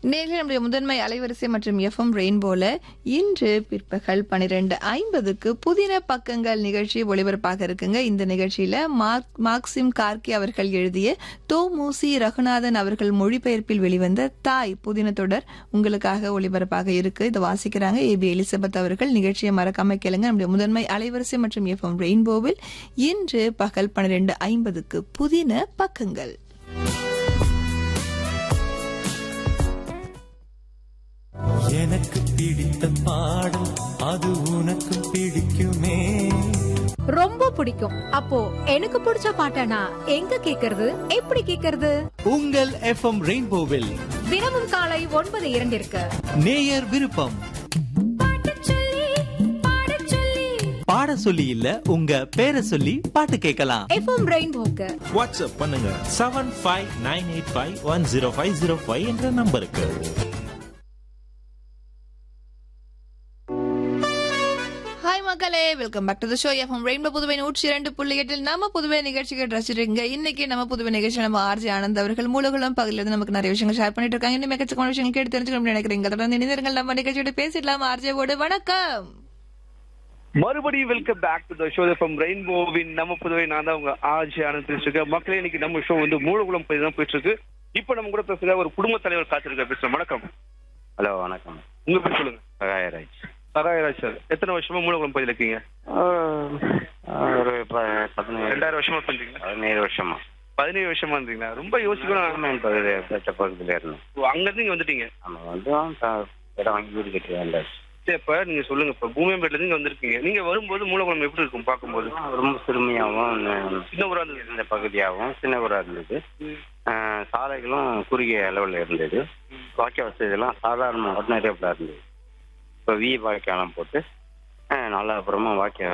நேரில் நம்முடைய முதன்மை அலைவரிசை மற்றும் எஃப்எம் ரெயின்போல இன்று பிற்பகல் பனிரெண்டு ஐம்பதுக்கு புதின பக்கங்கள் நிகழ்ச்சி ஒளிபரப்பாக இருக்குங்க இந்த நிகழ்ச்சியில மார்க் மார்க்சிம் கார்கி அவர்கள் எழுதிய தோ மூசி ரகுநாதன் அவர்கள் மொழிபெயர்ப்பில் வெளிவந்த தாய் புதின தொடர் உங்களுக்காக ஒளிபரப்பாக இருக்கு இதை வாசிக்கிறாங்க ஏபி எலிசபெத் அவர்கள் நிகழ்ச்சியை மறக்காம கேளுங்க நம்முடைய முதன்மை அலைவரிசை மற்றும் எஃப்எம் ரெயின்போவில் இன்று பகல் பன்னிரண்டு ஐம்பதுக்கு புதின பக்கங்கள் எனக்கு பிடித்த பாடல் அது உனக்கு பிடிக்குமே ரொம்ப பிடிக்கும் அப்போ எனக்கு பிடிச்ச பாட்டனா எங்க கேக்குறது எப்படி கேக்குறது உங்கள் எஃப்எம் ரெயின்போவில் தினமும் காலை ஒன்பது இரண்டிற்கு நேயர் விருப்பம் பாட சொல்லி இல்ல உங்க பேரை சொல்லி பாட்டு கேட்கலாம் எஃப்எம் ரெயின்போக்கு வாட்ஸ்அப் பண்ணுங்க seven five nine eight five one zero five zero five என்ற நம்பருக்கு ஹாய் மக்களே welcome back to the show FM Rainbow Puduvai நூற்றி இரண்டு புள்ளி எட்டில் நம்ம புதுவை நிகழ்ச்சிகள் ரசிச்சிருக்கீங்க இன்னைக்கு நம்ம புதுவை நிகழ்ச்சி நம்ம ஆர்ஜி ஆனந்த் அவர்கள் மூலகுளம் பகுதியில இருந்து நமக்கு நிறைய விஷயங்கள் ஷேர் பண்ணிட்டு இருக்காங்க இன்னும் எக்கச்சக்கமான விஷயங்கள் கேட்டு தெரிஞ்சுக்கணும்னு நினைக்கிறீங்க தொடர்ந்து இணைந்திருங்கள் நம்ம நிகழ்ச்சியோட பேசிடலாம் ஆர்ஜேவோடு வணக்கம் மறுபடியும் welcome back to the show from ரெயின்போவின் நம்ம புதுவை நான் தான் உங்க ஆஜி ஆனந்த் பேசிட்டு இருக்கேன் மக்களே இன்னைக்கு நம்ம ஷோ வந்து மூலகுளம் பகுதி தான் போயிட்டு இருக்கு இப்போ நம்ம கூட பேசுற ஒரு குடும்ப தலைவர் காத்திருக்க பேசுறோம் வணக்கம் ஹலோ வணக்கம் உங்க பேர் சொல்லுங்க சகாயராஜ் சகாயராஜ் சார் எத்தனை வருஷமா மூலகுளம் பகுதியில் இருக்கீங்க ஒரு ப- பதினேழு ரெண்டாயிரம் வருஷமா பண்றீங்க பதினேழு வருஷமா பதினேழு வருஷமா இருந்தீங்களா ரொம்ப யோசிக்கணும் கவர்மெண்ட் பகுதி பெற்ற பகுதியில் இருந்தோம் அங்க இருந்து இங்க வந்துட்டீங்க நம்ம வந்து த- இடம் வாங்கி வீடு கட்டி வந்தாச்சு சரி இப்ப நீங்க சொல்லுங்க இப்ப பூமியம்பேட்ல இருந்து இங்க வந்திருக்கீங்க நீங்க வரும்போது மூலகுளம் எப்படி இருக்கும் பார்க்கும்போது ரொம்ப சிறுமியாகவும் சின்ன ஊரா இருந்தது இருந்த பகுதியாகவும் சின்ன ஊராக இருந்தது ஆஹ் சாலைகளும் குறுகிய அளவில் இருந்தது வாக்கிய வசதியெல்லாம் சாதாரண ஆர்டினரியாக இருந்தது இப்போ வி வாக்கியெல்லாம் போட்டு ஆஹ் நல்லா அப்புறமா வாக்கிய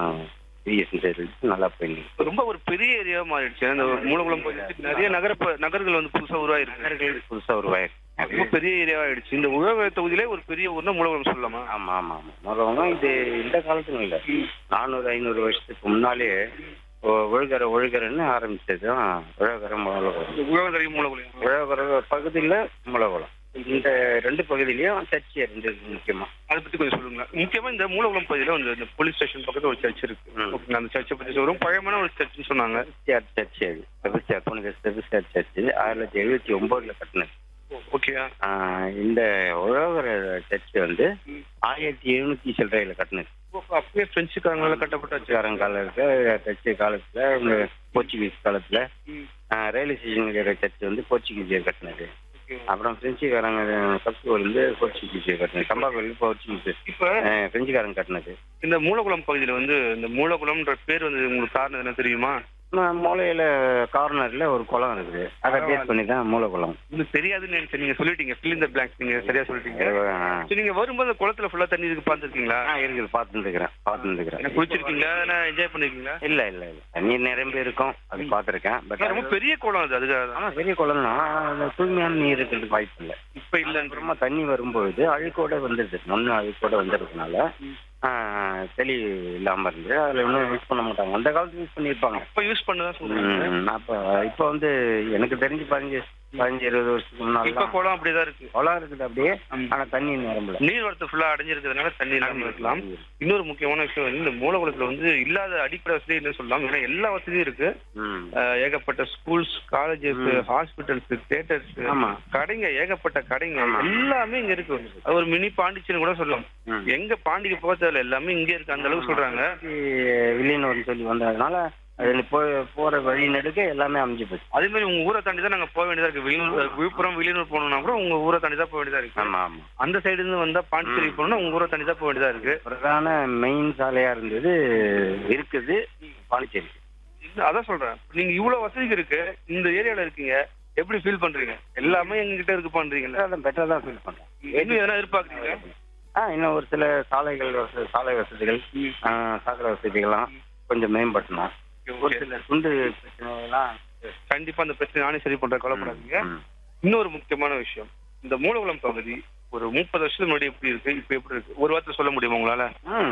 விஎஸ்என் சைடு நல்லா போயிருந்தது ரொம்ப ஒரு பெரிய ஏரியா மாறிடுச்சு அந்த மூலகுளம் பகுதி நிறைய நகர நகர்கள் வந்து புதுசா உருவாயிருக்கு நகர்கள் புதுசாக உருவாயிருக்கு ரொம்ப பெரிய ஏரியா ஆயிடுச்சு இந்த உழவர் தொகுதியிலே ஒரு பெரிய ஊர்னா மூலகுளம் சொல்லலாமா ஆமா ஆமா ஆமா முதல்ல இது இந்த காலத்துல இல்ல நானூறு ஐநூறு வருஷத்துக்கு முன்னாலே ஒ- ஒழுகர ஒழுகரன்னு ஆரம்பிச்சது தான் உழவகர முளகுளம் இந்த உழவர்கரை மூலகுளம் உழவகர பகுதியில் முளகுளம் இந்த ரெண்டு பகுதியிலயும் சர்ச்சை இருந்தது முக்கியமா அதை பத்தி கொஞ்சம் சொல்லுங்க முக்கியமா இந்த மூலகுளம் பகுதியில வந்து இந்த போலீஸ் ஸ்டேஷன் பக்கத்துல ஒரு சர்ச் இருக்கு ம். ஓகேங்களா அந்த சர்ச்சை பத்தி சொல்றோம் பழமையான ஒரு சர்ச்னு சொன்னாங்க செபிஸ்டியார் சர்ச் அது செபிஸ்டியார் புனித செபிஸ்டியார் சர்ச் ஆயிரத்தி தொள்ளாயிரத்தி எழுபத்தி ஒன்பதுல கட்டினது ஓகேயா ஆஹ் இந்த உழவகர சர்ச் வந்து ஆயிரத்தி எழுநூத்தி சில்லறையில கட்டினது அப்பயே பிரெஞ்சுக்காரங்களால கட்டப்பட்ட சர்ச் பிரெஞ்சுக்காரன் காலத்துல டச்சு காலத்துல இந்த போர்ச்சுகீஸ் காலத்துல ஆஹ் ரயில்வே ஸ்டேஷன் இருக்கிற சர்ச் வந்து போர்ச்சுகீசியர் கட்டினது அப்புறம் பிரெஞ்சுக்காரங்க கப்பு வந்து போர்ச்சுகீசியர் கட்டினது கம்பாக்கோவில் போர்ச்சுகீஸ் இப்ப ஆஹ் பிரெஞ்சுக்காரன் கட்டினது இந்த மூலகுளம் பகுதியில வந்து இந்த மூலகுளம்ன்ற பேர் வந்து உங்களுக்கு காரணம் என்ன தெரியுமா ம- மூலையில கார்னர்ல ஒரு குளம் இருக்குது அதை பேஸ் பண்ணி தான் மூலகுளம் உங்களுக்கு தெரியாதுன்னு நினைச்சேன் நீங்க சொல்லிட்டீங்க fill in the blanks நீங்க சரியா சொல்லிட்டீங்க ஆஹ் சரி நீங்க வரும்போது அந்த குளத்துல ஃபுல்லா தண்ணி இருக்கு பார்த்துருக்கீங்களா ஆஹ் இருக்குது பார்த்துருக்கிறேன் பார்த்துருக்கிறேன் குளிச்சிருக்கீங்களா என்ஜாய் பண்ணிருக்கீங்களா இல்ல இல்ல இல்ல தண்ணீர் நிரம்பி இருக்கும் அது பார்த்துருக்கேன் பட் ரொம்ப பெரிய குளம் அது அதுக்காக தான். ஆமா பெரிய குளம் தான் தூய்மையான நீர் இருக்கிறதுக்கு வாய்ப்பு இல்லை இப்ப இல்லன்ற அப்புறமா தண்ணி வரும்பொழுது அழுக்கோட வந்துடுது மண்ணு அழுக்கோட வந்துடுறதுனால ஆஹ், தெளி இல்லாம இருந்து அதுல ஒன்றும் யூஸ் பண்ண மாட்டாங்க அந்த காலத்துல யூஸ் பண்ணியிருப்பாங்க இப்ப யூஸ் பண்ணதான் சொல்றாங்க ம், அப்ப இப்ப வந்து எனக்கு தெரிஞ்சு பதினஞ்சு பதினஞ்சு இருபது வருஷத்துக்கு இப்ப முன்னால குளம் அப்படிதான் இருக்கு குளம் இருக்குது அப்படியே ம். ஆனா தண்ணி நிரம்பல நீர் வரத்து ஃபுல்லா அடைஞ்சிருக்கிறதுனால தண்ணி இல்லாம இருக்கலாம் இன்னொரு முக்கியமான விஷயம் வந்து இந்த மூலகுளத்துல வந்து இல்லாத அடிப்படை வசதி என்ன சொல்லலாம் ஏன்னா எல்லா வசதியும் இருக்கு ம். அஹ், ஏகப்பட்ட ஸ்கூல்ஸ் காலேஜஸ் ஹாஸ்பிட்டல்ஸ் தியேட்டர்ஸ் ஆமா. கடைங்க ஏகப்பட்ட கடைங்க ஆமா. எல்லாமே இங்க இருக்கு அது ஒரு மினி பாண்டிச்சேரி கூட சொல்லலாம் ம். எங்க பாண்டிக்கு போக தேவையில்ல எல்லாமே இங்க இருக்கு அந்த அளவுக்கு சொல்றாங்க வில்லியனூர்னு சொல்லி வந்ததுனால அது போ- போற வழி நெடுக்க எல்லாமே அமைஞ்சு போச்சு அதே மாதிரி உங்க ஊரை தாண்டி தான் நாங்க போக வேண்டியதா இருக்கு விழுப்புரம் விழுப்புரம் வில்லியனூர் போகணும்னா கூட உங்க ஊரை தாண்டி தான் போக வேண்டியதா இருக்கு ஆமா ஆமா அந்த சைடு இருந்து வந்தா பாண்டிச்சேரி போகணும்னா உங்க ஊரை தாண்டி தான் போக வேண்டியதா இருக்கு பிரதான மெயின் சாலையா இருந்தது இருக்குது பாண்டிச்சேரி இல்ல, அதான் சொல்றேன் நீங்க இவ்வளவு வசதிகள் இருக்கு இந்த ஏரியால இருக்கீங்க எப்படி ஃபீல் பண்றீங்க எல்லாமே எங்க கிட்ட இருக்கு பண்றீங்கல்ல அதான் பெட்டரா தான் ஃபீல் பண்றேன் இன்னும் எதனா எதிர்பார்க்கறீங்க ஆ இன்னும் ஒரு சில சாலைகள் வசதி சாலை வசதிகள் ஆ, சாக்கடை வசதிகள்லாம் கொஞ்சம் மேம்படுத்தணும் ஒரு சில துண்டு பிரச்சனைகள்லாம் கண்டிப்பா அந்த பிரச்சனை நானே சரி பண்றேன் கவலைப்படாதீங்க ம். இன்னொரு முக்கியமான விஷயம் இந்த மூலகுளம் பகுதி ஒரு முப்பது வருஷத்துக்கு முன்னாடி எப்படி இருக்கு இப்ப எப்படி இருக்கு ஒரு வார்த்தை சொல்ல முடியுமா உங்களால ம்